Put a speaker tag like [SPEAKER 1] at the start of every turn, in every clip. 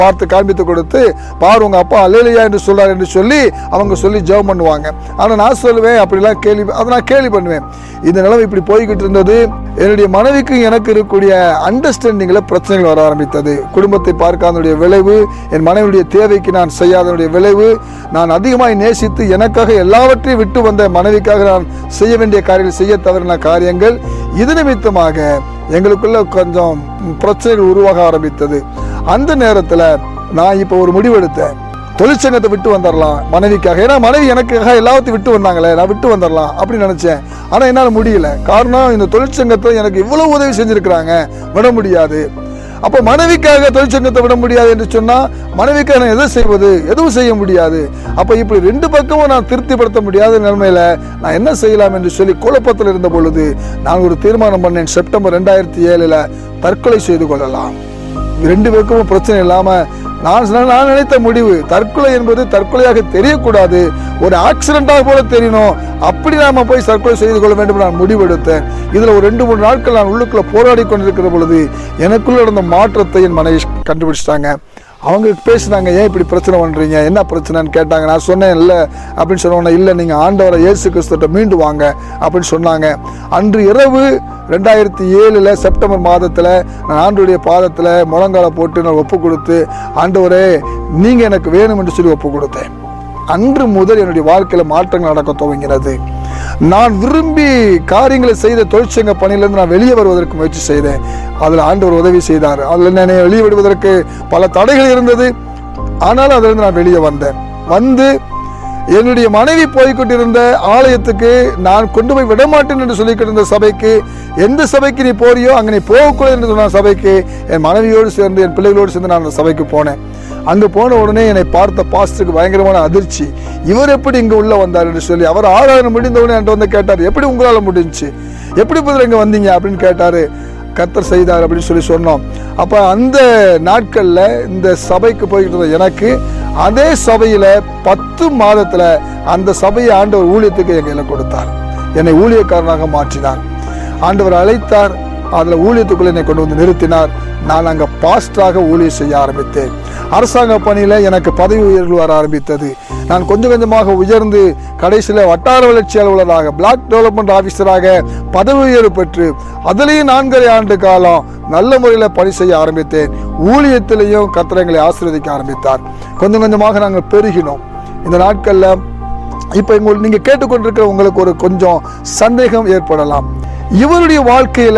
[SPEAKER 1] பார்த்து காண்பித்து கொடுத்து பாரு உங்க அப்பா அல்லையா என்று சொல்றார் என்று சொல்லி அவங்க சொல்லி ஜெபம் பண்ணுவாங்க ஆனா நான் சொல்லுவேன் அப்படிலாம் கேள்வி அதை நான் கேள்வி பண்ணுவேன் இந்த நிலைமை இப்படி போய்கிட்டு இருந்தது என்னுடைய மனைவிக்கு எனக்கு இருக்கக்கூடிய அண்டர்ஸ்டாண்டிங்ல பிரச்சனைகள் வர ஆரம்பித்தது குடும்பத்தை பார்க்காதனுடைய விளைவு என் மனைவியுடைய தேவைக்கு நான் செய்யாதனுடைய விளைவு நான் அதிகமாய் நேசித்து எனக்காக எல்லாவற்றையும் விட்டு வந்த மனைவிக்காக நான் செய்ய வேண்டிய காரியங்கள் செய்ய தவறின காரியங்கள் இது நிமித்தமாக எங்களுக்குள்ள கொஞ்சம் பிரச்சனைகள் உருவாக ஆரம்பித்தது அந்த நேரத்தில் நான் இப்போ ஒரு முடிவெடுத்தேன் தொழிற்சங்கத்தை விட்டு வந்துடலாம் மனைவிக்காக ஏன்னா மனைவி எனக்காக எல்லாத்தையும் விட்டு வந்தாங்களே நான் விட்டு வந்துடலாம் அப்படின்னு நினச்சேன் ஆனால் என்னால் முடியல காரணம் இந்த தொழிற்சங்கத்தை எனக்கு இவ்வளவு உதவி செஞ்சுருக்கிறாங்க விட முடியாது அப்போ மனைவிக்காக தொழிற்சங்கத்தை விட முடியாது என்று சொன்னால் மனைவிக்காக நான் எதை செய்வது எதுவும் செய்ய முடியாது அப்போ இப்படி ரெண்டு பக்கமும் நான் திருப்திப்படுத்த முடியாத நிலைமையில நான் என்ன செய்யலாம் என்று சொல்லி குழப்பத்தில் இருந்த பொழுது நான் ஒரு தீர்மானம் பண்ணேன் செப்டம்பர் ரெண்டாயிரத்தி ஏழில் தற்கொலை செய்து கொள்ளலாம் ரெண்டு பேருக்கும் பிரச்சனை இல்லாம நான் சொன்ன- நான் நினைத்த முடிவு தற்கொலை என்பது தற்கொலையாக தெரியக்கூடாது ஒரு ஆக்சிடென்டாக போல தெரியணும் அப்படி நாம போய் தற்கொலை செய்து கொள்ள வேண்டும் என்று நான் முடிவெடுத்தேன் இதுல ஒரு ரெண்டு மூணு நாட்கள் நான் உள்ளுக்குள்ள போராடி கொண்டிருக்கிற பொழுது எனக்குள்ள நடந்த மாற்றத்தை என் மனைவி கண்டுபிடிச்சிட்டாங்க அவங்க பேசுனாங்க ஏன் இப்படி பிரச்சனை பண்றீங்க என்ன பிரச்சனைன்னு கேட்டாங்க நான் சொன்னேன் இல்லை அப்படின்னு சொன்னோன்னே இல்லை நீங்கள் ஆண்டவரை இயேசு கிறிஸ்துட்ட மீண்டு வாங்க அப்படின்னு சொன்னாங்க அன்று இரவு ரெண்டாயிரத்தி ஏழில் செப்டம்பர் மாதத்தில் நான் ஆண்டுடைய பாதத்தில் முழங்கால போட்டு நான் ஒப்பு கொடுத்து ஆண்டவரே நீங்கள் எனக்கு வேணும் என்று சொல்லி ஒப்பு கொடுத்தேன் அன்று முதல் என்னுடைய வாழ்க்கையில் மாற்றங்கள் நடக்க துவங்கினது நான் விரும்பி காரியங்களை செய்த தொழிற்சங்க பணியிலிருந்து நான் வெளியே வருவதற்கு முயற்சி செய்தேன் அதில் ஆண்டவர் உதவி செய்தார் அதில் என்னை வெளியே விடுவதற்கு பல தடைகள் இருந்தது ஆனாலும் அதிலிருந்து நான் வெளியே வந்தேன் வந்து என்னுடைய மனைவி போய்கொண்டிருந்த ஆலயத்துக்கு நான் கொண்டு போய் விடமாட்டேன் என்று சொல்லிக்கிட்டு இருந்த சபைக்கு எந்த சபைக்கு நீ போறியோ அங்கே நீ போகக்கூடாது என்று சொன்ன சபைக்கு என் மனைவியோடு சேர்ந்து என் பிள்ளைகளோடு சேர்ந்து நான் அந்த சபைக்கு போனேன் அங்கே போன உடனே என்னை பார்த்த பாஸ்டருக்கு பயங்கரமான அதிர்ச்சி இவர் எப்படி இங்கே உள்ள வந்தார் என்று சொல்லி அவர் ஆராதனை முடிந்த உடனே என்கிட்ட வந்து கேட்டார் எப்படி உங்களால் முடிஞ்சுச்சு எப்படி பதில் இங்கே வந்தீங்க அப்படின்னு கேட்டார் கர்த்தர் செய்தார் அப்படின்னு சொல்லி சொன்னோம் அப்போ அந்த நாட்களில் இந்த சபைக்கு போய்கிட்டு இருந்த எனக்கு அதே சபையில் பத்து மாதத்தில் அந்த சபையை ஆண்டவர் ஊழியத்துக்கு என் கையில் கொடுத்தார் என்னை ஊழியக்காரனாக மாற்றினார் ஆண்டவர் அழைத்தார் அதில் ஊழியத்துக்குள்ள என்னை கொண்டு வந்து நிறுத்தினார் நான் அங்கே பாஸ்டராக ஊழியம் செய்ய ஆரம்பித்தேன் அரசாங்க பணியில் எனக்கு பதவி உயர்வு வர ஆரம்பித்தது நான் கொஞ்சம் கொஞ்சமாக உயர்ந்து கடைசியில் வட்டார வளர்ச்சி அலுவலராக பிளாக் டெவலப்மெண்ட் ஆஃபீஸராக பதவி உயர்வு பெற்று அதிலேயும் நான்கரை ஆண்டு காலம் நல்ல முறையில் பணி செய்ய ஆரம்பித்தேன் ஊழியத்திலையும் கத்திரங்களை ஆசீர்வதிக்க ஆரம்பித்தார் கொஞ்சம் கொஞ்சமாக நாங்கள் பெருகினோம் இந்த நாட்களில் இப்போ உங்கள் நீங்கள் கேட்டுக்கொண்டிருக்கிற உங்களுக்கு ஒரு கொஞ்சம் சந்தேகம் ஏற்படலாம் இவருடைய வாழ்க்கையில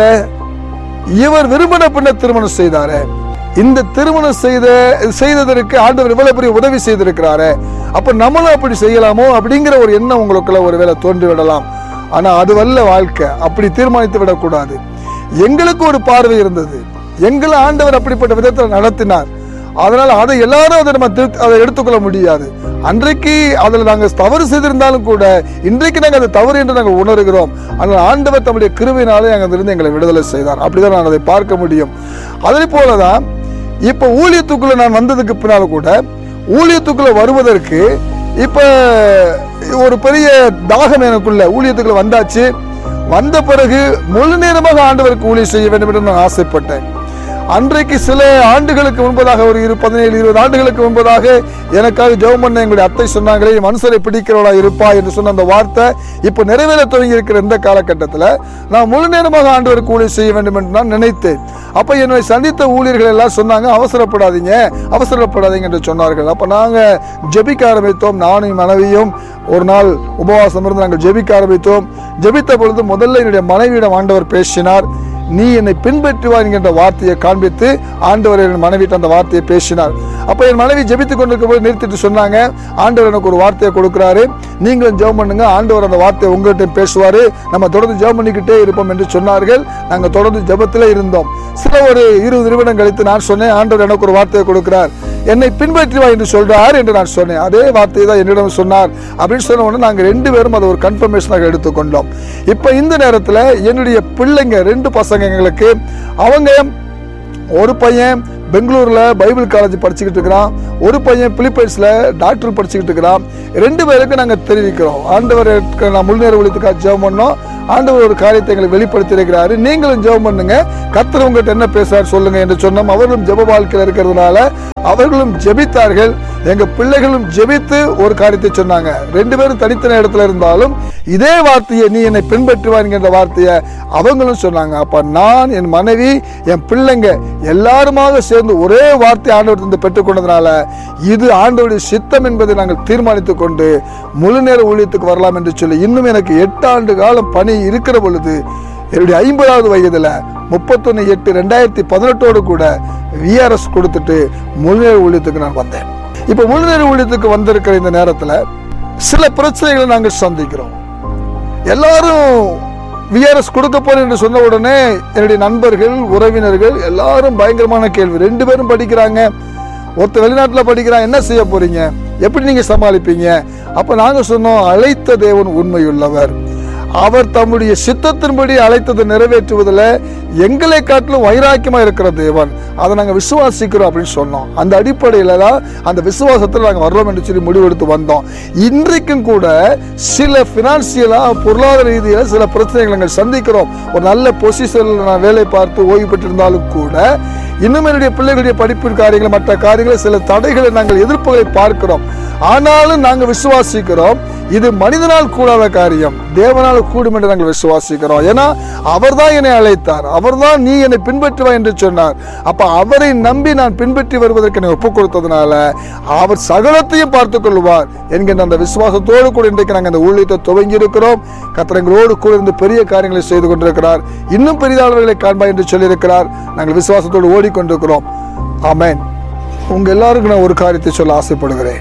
[SPEAKER 1] இவர் விரும்பின பின்ன திருமணம் செய்தாரு இந்த திருமணம் செய்த செய்ததற்கு ஆண்டவர் இவ்வளவு பெரிய உதவி செய்திருக்கிறாரு அப்ப நம்மளும் அப்படி செய்யலாமோ அப்படிங்கிற ஒரு எண்ணம் உங்களுக்குள்ள ஒருவேளை தோன்றி விடலாம் ஆனா அது வல்ல வாழ்க்கை அப்படி தீர்மானித்து விடக்கூடாது எங்களுக்கு ஒரு பார்வை இருந்தது எங்களை ஆண்டவர் அப்படிப்பட்ட விதத்தில் நடத்தினார் அதனால அதை எல்லாரும் அதை நம்ம திருத்- அதை எடுத்துக்கொள்ள முடியாது அன்றைக்கு அதில் நாங்கள் தவறு செய்திருந்தாலும் கூட இன்றைக்கு நாங்கள் அது தவறு என்று நாங்கள் உணர்கிறோம் ஆனால் ஆண்டவர் தம்முடைய கிருவினாலே அங்கிருந்து எங்களை விடுதலை செய்தார் அப்படிதான் நான் அதை பார்க்க முடியும் அதே போலதான் இப்போ ஊழியத்துக்குள்ள நான் வந்ததுக்கு பின்னால் கூட ஊழியத்துக்குள்ள வருவதற்கு இப்போ ஒரு பெரிய தாகம் எனக்குள்ள ஊழியத்துக்குள்ள வந்தாச்சு வந்த பிறகு முழு நேரமாக ஆண்டவருக்கு ஊழியம் செய்ய வேண்டும் என்று நான் ஆசைப்பட்டேன் அன்றைக்கு சில ஆண்டுகளுக்கு முன்பதாக ஒரு இரு பதினேழு இருபது ஆண்டுகளுக்கு முன்பதாக எனக்காக ஜெபம் பண்ண எங்களுடைய அத்தை சொன்னாங்களே மனுஷரை பிடிக்கிறவளா இருப்பா என்று சொன்ன அந்த வார்த்தை இப்போ நிறைவேற துவங்கி இருக்கிற இந்த காலகட்டத்தில் நான் முழு நேரமாக ஆண்டவருக்கு ஊழியம் செய்ய வேண்டும் என்று நான் நினைத்தேன் அப்போ என்னை சந்தித்த ஊழியர்கள் எல்லாம் சொன்னாங்க அவசரப்படாதீங்க அவசரப்படாதீங்க என்று சொன்னார்கள் அப்போ நாங்கள் ஜெபிக்க ஆரம்பித்தோம் நானும் என் மனைவியும் ஒரு நாள் உபவாசம் இருந்து நாங்கள் ஜெபிக்க ஆரம்பித்தோம் ஜெபித்த பொழுது முதல்ல என்னுடைய மனைவியிடம் ஆண்டவர் பேசினார் நீ என்னை பின்பற்றுவாய் என்கின்ற வார்த்தையை காண்பித்து ஆண்டவர் என் மனைவிட்டு அந்த வார்த்தையை பேசினார் அப்போ என் மனைவி ஜெபித்துக் கொண்டிருக்கும் போது நிறுத்திட்டு சொன்னாங்க ஆண்டவர் எனக்கு ஒரு வார்த்தையை கொடுக்குறாரு நீங்களும் ஜெபம் பண்ணுங்க ஆண்டவர் அந்த வார்த்தையை உங்கள்கிட்ட பேசுவாரு நம்ம தொடர்ந்து ஜெபம் பண்ணிக்கிட்டே இருப்போம் என்று சொன்னார்கள் நாங்கள் தொடர்ந்து ஜெபத்திலே இருந்தோம் சில ஒரு இருபது நிமிடம் கழித்து நான் சொன்னேன் ஆண்டவர் எனக்கு ஒரு வார்த்தையை கொடுக்கிறார் என்னை பின்பற்றுவா என்று சொல்றார் என்று நான் சொன்னேன் அதே வார்த்தையை தான் என்னிடம் சொன்னார் அப்படின்னு சொன்ன உடனே நாங்கள் ரெண்டு பேரும் அதை ஒரு கன்ஃபர்மேஷனாக எடுத்துக்கொண்டோம் இப்போ இந்த நேரத்தில் என்னுடைய பிள்ளைங்க ரெண்டு பசங்க எங்களுக்கு அவங்க ஒரு பையன் பெங்களூர்ல பைபிள் காலேஜ் படிச்சுக்கிட்டு இருக்கிறான் ஒரு பையன் பிலிப்பைன்ஸ்ல டாக்டர் படிச்சுக்கிட்டு இருக்கிறான் ரெண்டு பேருக்கு நாங்க தெரிவிக்கிறோம் ஆண்டவர் நான் முழுநேர ஒழித்துக்காக ஜெபம் பண்ணோம் ஆண்டவர் ஒரு காரியத்தை எங்களுக்கு வெளிப்படுத்தி இருக்கிறாரு நீங்களும் ஜெபம் பண்ணுங்க கர்த்தர் உங்ககிட்ட என்ன பேசுறாரு சொல்லுங்க என்று சொன்னோம் அவர்களும் ஜெப வாழ்க்கையில் இருக்கிறதுனால அவர்களும் ஜெபித்தார்கள் எங்க பிள்ளைகளும் ஜெபித்து ஒரு காரியத்தை சொன்னாங்க ரெண்டு பேரும் தனித்தனி இடத்துல இருந்தாலும் இதே வார்த்தையை நீ என்னை பின்பற்றுவாங்க வார்த்தையை அவங்களும் சொன்னாங்க அப்ப நான் என் மனைவி என் பிள்ளைங்க எல்லாருமாக சேர்ந்து ஒரே வார்த்தை ஆண்டவர்கிட்ட பெற்றுக்கொண்டதுனால இது ஆண்டவருடைய சித்தம் என்பதை நாங்கள் தீர்மானித்துக் கொண்டு முழு நேர ஊழியத்துக்கு வரலாம் என்று சொல்லி இன்னும் எனக்கு எட்டு ஆண்டு காலம் பணி இருக்கிற பொழுது என்னுடைய ஐம்பதாவது வயதுல முப்பத்தொன்னு எட்டு ரெண்டாயிரத்தி பதினெட்டோடு கூட விஆர்எஸ் கொடுத்துட்டு முழுநேர ஊழியத்துக்கு நான் வந்தேன் இப்போ முழுநேர ஊழியத்துக்கு வந்திருக்கிற இந்த நேரத்தில் சில பிரச்சனைகளை நாங்கள் சந்திக்கிறோம் எல்லாரும் விஆர்எஸ் கொடுக்க போறேன் என்று சொன்ன உடனே என்னுடைய நண்பர்கள் உறவினர்கள் எல்லாரும் பயங்கரமான கேள்வி ரெண்டு பேரும் படிக்கிறாங்க ஒருத்தர் வெளிநாட்டில் படிக்கிறான் என்ன செய்ய போறீங்க எப்படி நீங்க சமாளிப்பீங்க அப்ப நாங்க சொன்னோம் அழைத்த தேவன் உண்மையுள்ளவர் அவர் தம்முடைய சித்தத்தின்படி அழைத்ததை நிறைவேற்றுவதில் எங்களை காட்டிலும் வைராக்கியமா இருக்கிற தேவன் அதை நாங்கள் விசுவாசிக்கிறோம் அப்படின்னு சொன்னோம் அந்த அடிப்படையில் தான் அந்த விசுவாசத்தில் நாங்கள் வர்றோம் என்று சொல்லி முடிவெடுத்து வந்தோம் இன்றைக்கும் கூட சில ஃபினான்சியலாக பொருளாதார ரீதியில் சில பிரச்சனைகளை நாங்கள் சந்திக்கிறோம் ஒரு நல்ல பொசிஷனில் நான் வேலை பார்த்து ஓய்வு பெற்றிருந்தாலும் கூட இன்னும் என்னுடைய பிள்ளைகளுடைய படிப்பு காரியங்கள் மற்ற காரியங்களை சில தடைகளை நாங்கள் எதிர்ப்புகளை பார்க்கிறோம் ஆனாலும் நாங்கள் விசுவாசிக்கிறோம் இது மனிதனால் கூடாத காரியம் தேவனால் கூடும் என்று நாங்கள் விசுவாசிக்கிறோம் ஏன்னா அவர்தான் என்னை அழைத்தார் அவர்தான் நீ என்னை பின்பற்றுவா என்று சொன்னார் அப்ப அவரை நம்பி நான் பின்பற்றி வருவதற்கு என்னை ஒப்புக் கொடுத்ததுனால அவர் சகலத்தையும் பார்த்துக் கொள்வார் என்கின்ற அந்த விசுவாசத்தோடு கூட இன்றைக்கு நாங்கள் அந்த ஊழியத்தை துவங்கி இருக்கிறோம் கத்திரங்களோடு கூட இருந்து பெரிய காரியங்களை செய்து கொண்டிருக்கிறார் இன்னும் பெரிதாளர்களை காண்பா என்று சொல்லியிருக்கிறார் நாங்கள் விசுவாசத்தோடு ஓடிக்கொண்டிருக்கிறோம் ஆமென் உங்க எல்லாருக்கும் நான் ஒரு காரியத்தை சொல்ல ஆசைப்படுகிறேன்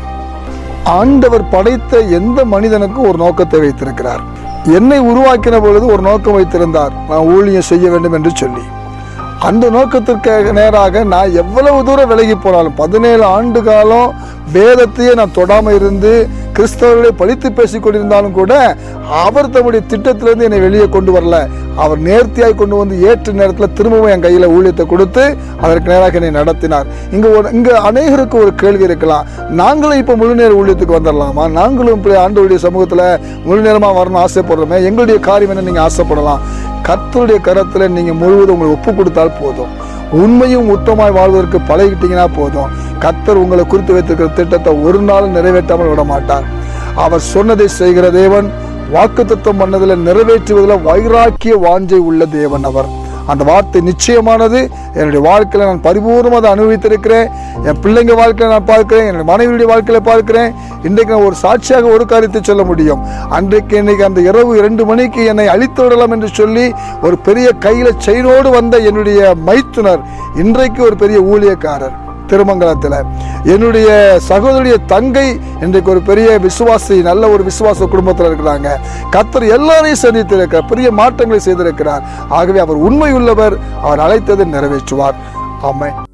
[SPEAKER 1] ஆண்டவர் படைத்த எந்த மனிதனுக்கும் ஒரு நோக்கத்தை வைத்திருக்கிறார் என்னை உருவாக்கின பொழுது ஒரு நோக்கம் வைத்திருந்தார் நான் ஊழியம் செய்ய வேண்டும் என்று சொல்லி அந்த நோக்கத்திற்கு நேராக நான் எவ்வளவு தூரம் விலகி போனாலும் பதினேழு ஆண்டு காலம் வேதத்தையே நான் தொடாம இருந்து கிறிஸ்தவர்களை பழித்து பேசிக் கொண்டிருந்தாலும் கூட அவர் தம்முடைய திட்டத்திலிருந்து என்னை வெளியே கொண்டு வரல அவர் நேர்த்தியாய் கொண்டு வந்து ஏற்ற நேரத்தில் திரும்பவும் என் கையில் ஊழியத்தை கொடுத்து அதற்கு நேராக என்னை நடத்தினார் இங்க ஒரு இங்க அநேகருக்கு ஒரு கேள்வி இருக்கலாம் நாங்களும் இப்போ முழு நேர ஊழியத்துக்கு வந்துடலாமா நாங்களும் இப்படி ஆண்டவருடைய சமூகத்தில் முழு நேரமாக வரணும்னு ஆசைப்படுறோமே எங்களுடைய காரியம் என்ன நீங்கள் ஆசைப்படலாம் கர்த்தருடைய கரத்தில் நீங்கள் முழுவதும் உங்களை ஒப்பு கொடுத்தால் போதும் உண்மையும் உத்தமாய் வாழ்வதற்கு பழகிட்டீங்கன்னா போதும் கர்த்தர் உங்களை குறித்து வைத்திருக்கிற திட்டத்தை ஒரு நாள் நிறைவேற்றாமல் விட மாட்டார் அவர் சொன்னதை செய்கிற தேவன் வாக்குத்தத்தம் பண்ணதில் நிறைவேற்றுவதில் வைராக்கிய வாஞ்சை உள்ள தேவன் அவர் அந்த வார்த்தை நிச்சயமானது என்னுடைய வாழ்க்கையில் நான் பரிபூர்ணமாக அதை அனுபவித்திருக்கிறேன் என் பிள்ளைங்க வாழ்க்கையில் நான் பார்க்கிறேன் என்னுடைய மனைவியுடைய வாழ்க்கையில் பார்க்கிறேன் இன்றைக்கு நான் ஒரு சாட்சியாக ஒரு காரியத்தை சொல்ல முடியும் அன்றைக்கு இன்னைக்கு அந்த இரவு இரண்டு மணிக்கு என்னை அழித்து விடலாம் என்று சொல்லி ஒரு பெரிய கையில் செயினோடு வந்த என்னுடைய மைத்துனர் இன்றைக்கு ஒரு பெரிய ஊழியக்காரர் திருமங்கலத்தில் என்னுடைய சகோதரிய தங்கை இன்றைக்கு ஒரு பெரிய விசுவாசி நல்ல ஒரு விசுவாச குடும்பத்தில் இருக்கிறாங்க கத்தர் எல்லாரையும் சந்தித்திருக்கிறார் பெரிய மாற்றங்களை செய்திருக்கிறார் ஆகவே அவர் உண்மையுள்ளவர் அவர் அழைத்ததை நிறைவேற்றுவார் ஆமென்